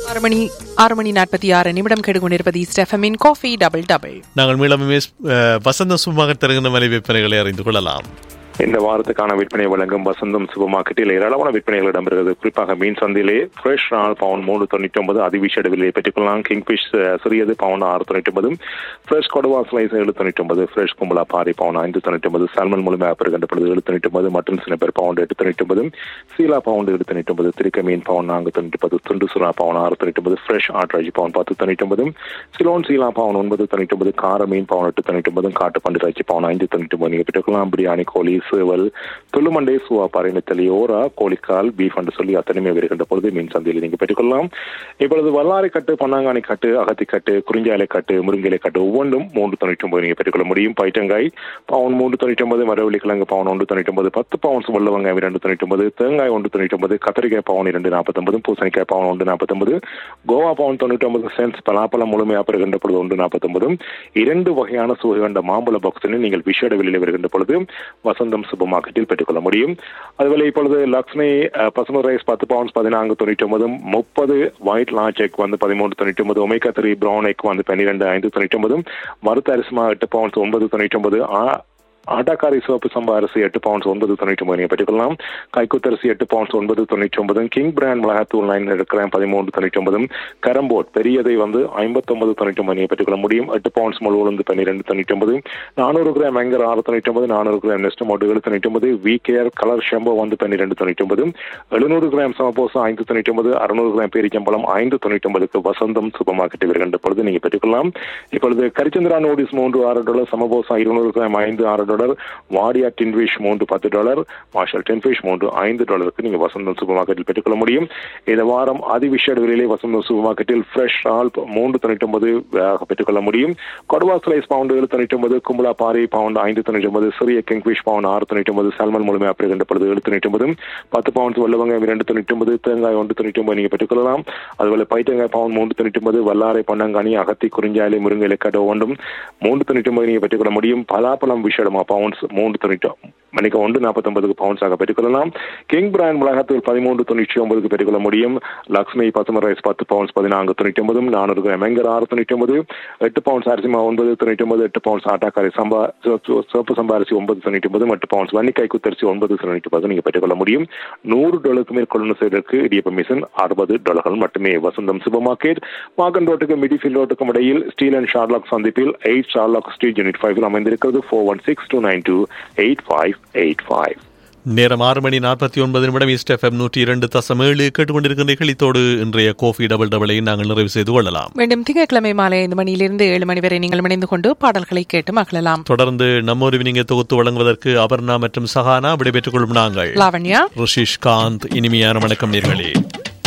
ஆறு மணி ஆறு மணி நாற்பத்தி ஆறு நிமிடம் கெடுகொண்டிருப்பது ஸ்டெஃபமின் காஃபி டபுள் டபுள் நாங்கள் மீளமே வசந்த சும்மாக தருகின்ற மலை விற்பனைகளை அறிந்து கொள்ளலாம் இந்த வாரத்துக்கான விற்பனை வழங்கும் வசந்தம் சூப்பர் மார்க்கெட்டில் ஏராளமான விற்பனைகள் இடம்பெறுகிறது குறிப்பாக மீன் சந்தையிலே ஃப்ரெஷ் நாள் பவுன் மூணு தொண்ணூற்றி ஒன்பது அதிவிஷேட விலையை பெற்றுக்கொள்ளலாம் கிங்ஃபிஷ் சிறியது பவுன் ஆறு தொண்ணூற்றி ஒன்பது ஃப்ரெஷ் கொடுவா ஸ்லைஸ் ஏழு தொண்ணூற்றி ஒன்பது ஃப்ரெஷ் கும்பலா பாரி பவுன் ஐந்து தொண்ணூற்றி ஒன்பது சால்மன் முழுமையாக பெறுகின்ற பொழுது ஏழு தொண்ணூற்றி ஒன்பது மட்டன் சினப்பர் பவுண்ட் எட்டு தொண்ணூற்றி ஒன்பது சீலா பவுண்ட் ஏழு தொண்ணூற்றி ஒன்பது திருக்க மீன் பவுன் நான்கு தொண்ணூற்றி ஒன்பது துண்டு சுறா பவுன் ஆறு தொண்ணூற்றி ஒன்பது ஃப்ரெஷ் ஆட்ராஜி பவுன் பத்து தொண்ணூற்றி ஒன்பது சிலோன் சீலா பவுன் ஒன்பது தொண்ணூற்றி ஒன்பது கார மீன் பவுன் எட்டு தொண்ணூற்றி ஒன்பது காட்டு பண்டு ராஜி பவுன் ஐந்து தொண்ணூற்றி ஒன்பது நீங்கள் பெற்றுக்கொள்ளலாம் பிரியாணி கோழி சேவல் துள்ளுமண்டை சுவா பாறை மெத்தலி ஓரா கோழிக்கால் பீஃப் என்று சொல்லி அத்தனையுமே வருகின்ற பொழுது மீன் சந்தையில் நீங்கள் பெற்றுக்கொள்ளலாம் இப்பொழுது வல்லாரை கட்டு பன்னாங்கானி கட்டு அகத்தி கட்டு குறிஞ்சாலை கட்டு முருங்கிலை கட்டு ஒவ்வொன்றும் மூன்று தொண்ணூற்றி ஒன்பது நீங்கள் பெற்றுக்கொள்ள முடியும் பைட்டங்காய் பவுன் மூன்று தொண்ணூற்றி ஒன்பது மரவள்ளி கிழங்கு பவுன் ஒன்று தொண்ணூற்றி ஒன்பது பத்து பவுன்ஸ் வெள்ள வெங்காயம் இரண்டு தொண்ணூற்றி ஒன்பது தேங்காய் ஒன்று தொண்ணூற்றி ஒன்பது கத்திரிக்காய் பவுன் இரண்டு நாற்பத்தொன்பது பூசணிக்காய் பவுன் ஒன்று நாற்பத்தொன்பது கோவா பவுன் தொண்ணூற்றி ஒன்பது சென்ஸ் பலாப்பழம் முழுமையாக பெறுகின்ற பொழுது ஒன்று நாற்பத்தொன்பது இரண்டு வகையான சுவை கண்ட மாம்பழ பாக்ஸினை நீங்கள் விஷேட வெளியில் வருகின்ற பொழுது வசந்தம் சூப்பர் மார்க்கெட்டில் பெற்றுக்கொள்ள முடியும் அதுபோல இப்பொழுது லக்ஷ்மி பசுமை ரைஸ் பத்து பவுன்ஸ் பதினான்கு தொண்ணூற்றி ஒன்பது முப்பது ஒயிட் லார்ஜ் எக் வந்து பதிமூன்று தொண்ணூற்றி ஒன்பது ஒமேகா த்ரீ ப்ரௌன் எக் வந்து பன்னிரெண்டு ஐந்து தொண்ணூற்றி ஒன்பது வறுத்த அரிசிமா எட்டு பவுன்ஸ் ஒன்பது தொண்ணூற்றி ஒன்பது ஆட்டாக்காரி சிவப்பு சம்பா அரிசி எட்டு பவுன்ஸ் ஒன்பது தொண்ணூற்றி ஒன்பது நீங்கள் பெற்றுக்கொள்ளலாம் கைக்குத்தரிசி எட்டு பவுன்ஸ் ஒன்பது தொண்ணூற்றி ஒன்பது கிங் பிராண்ட் மிளகாத்தூள் லைன் இருக்கிறேன் பதிமூன்று தொண்ணூற்றி ஒன்பது கரம்போட் பெரியதை வந்து ஐம்பத்தொன்பது தொண்ணூற்றி ஒன்பது நீங்கள் பெற்றுக்கொள்ள முடியும் எட்டு பவுன்ஸ் முழு உளுந்து பன்னிரெண்டு தொண்ணூற்றி ஒன்பது நானூறு கிராம் எங்கர் ஆறு தொண்ணூற்றி ஒன்பது நானூறு கிராம் நெஸ்ட் மோட்டு ஏழு தொண்ணூற்றி ஒன்பது வி கேர் கலர் ஷெம்போ வந்து பன்னிரெண்டு தொண்ணூற்றி ஒன்பது எழுநூறு கிராம் சமபோசா ஐந்து தொண்ணூற்றி ஒன்பது அறுநூறு கிராம் பேரிச்சம்பழம் ஐந்து தொண்ணூற்றி ஒன்பதுக்கு வசந்தம் சூப்பர் மார்க்கெட் வருகின்ற பொழுது நீங்கள் பெற்றுக்கொள்ளலாம் இப்பொழுது கரிச்சந்திரா நோடிஸ் மூன்று ஆறு டாலர் சமபோசா இருநூறு கிராம் ஐந்து ஆறு டாலர் வாடியா டின்ஃபிஷ் மூன்று பத்து டாலர் மார்ஷல் டென்ஃபிஷ் மூன்று ஐந்து டாலருக்கு நீங்கள் வசந்தம் சூப்பர் மார்க்கெட்டில் பெற்றுக்கொள்ள முடியும் இந்த வாரம் அதிவிஷேட விலையிலே வசந்தம் சூப்பர் மார்க்கெட்டில் ஃப்ரெஷ் ஆல் மூன்று தொண்ணூற்றி ஒன்பது பெற்றுக்கொள்ள முடியும் கொடுவா ஸ்லைஸ் பவுண்டு ஏழு தொண்ணூற்றி ஒன்பது கும்பலா பாரி பவுண்ட் ஐந்து தொண்ணூற்றி ஒன்பது சிறிய கிங்ஃபிஷ் பவுண்ட் ஆறு தொண்ணூற்றி ஒன்பது சால்மன் முழுமையாக பெறுகின்ற பொழுது ஏழு தொண்ணூற்றி ஒன்பது பத்து பவுண்ட்ஸ் வெள்ளவங்காயம் இரண்டு தொண்ணூற்றி ஒன்பது தேங்காய் ஒன்று தொண்ணூற்றி ஒன்பது நீங்கள் பெற்றுக்கொள்ளலாம் அதுபோல பைத்தங்காய் பவுண்ட் மூன்று தொண்ணூற்றி ஒன்பது வல்லாரை பொன்னங்கானி அகத்தி குறிஞ்சாலை முருங்கை கட்ட ஒன்றும் மூன்று தொண்ணூற்றி ஒன்பது நீங்கள் பெற்றுக்கொள்ள முடியும் பலாப்பழம் விஷயமா பவுண்ட்ஸ் மூன்று தொண்ணூற்றி மணிக்கு ஒன்று நாற்பத்தொன்பதுக்கு பவுன்ஸாக பெற்றுக்கொள்ளலாம் கிங் பிராண்ட் மிளகாத்தூள் பதிமூன்று தொண்ணூற்றி ஒன்பதுக்கு பெற்றுக்கொள்ள முடியும் லக்ஷ்மி பசும ரைஸ் பத்து பவுன்ஸ் பதினான்கு தொண்ணூற்றி ஒன்பதும் நானூறு கிராம் எங்கர் ஆறு தொண்ணூற்றி ஒன்பது எட்டு பவுன்ஸ் அரிசிமா ஒன்பது தொண்ணூற்றி ஒன்பது எட்டு பவுன்ஸ் ஆட்டாக்காரி சம்பா சிவப்பு சம்பா அரிசி ஒன்பது தொண்ணூற்றி ஒன்பது எட்டு பவுன்ஸ் வன்னிக்காய் குத்தரிசி ஒன்பது தொண்ணூற்றி ஒன்பது நீங்கள் பெற்றுக்கொள்ள முடியும் நூறு டாலருக்கு மேல் கொள்ளுநர் செய்வதற்கு இடியப்ப மிஷின் அறுபது டாலர்கள் மட்டுமே வசந்தம் சூப்பர் மார்க்கெட் மாகன் ரோட்டுக்கு மிடிஃபீல்ட் ரோட்டுக்கும் இடையில் ஸ்டீல் அண்ட் ஷார்லாக் சந்திப்பில் eight Sherlock street unit five அமைந்திருக்கிறது four one six two nine two eight five eight five நேரம் ஆறு மணி நாற்பத்தி ஒன்பது நிமிடம் ஈஸ்ட் எஃப்எம் நூற்றி இரண்டு தசம் ஏழு கேட்டுக்கொண்டிருக்கின்ற இத்தோடு இன்றைய கோஃபி டபுள் டபுளை நாங்கள் நிறைவு செய்து கொள்ளலாம் மீண்டும் திங்கட்கிழமை மாலை ஐந்து மணியிலிருந்து ஏழு மணி வரை நீங்கள் இணைந்து கொண்டு பாடல்களை கேட்டு மகிழலாம் தொடர்ந்து நம்மொரு நீங்க தொகுத்து வழங்குவதற்கு அபர்ணா மற்றும் சஹானா விடைபெற்றுக் கொள்ளும் நாங்கள் லாவண்யா ரிஷிஷ் காந்த் இனிமையான வணக்கம் நேர்களே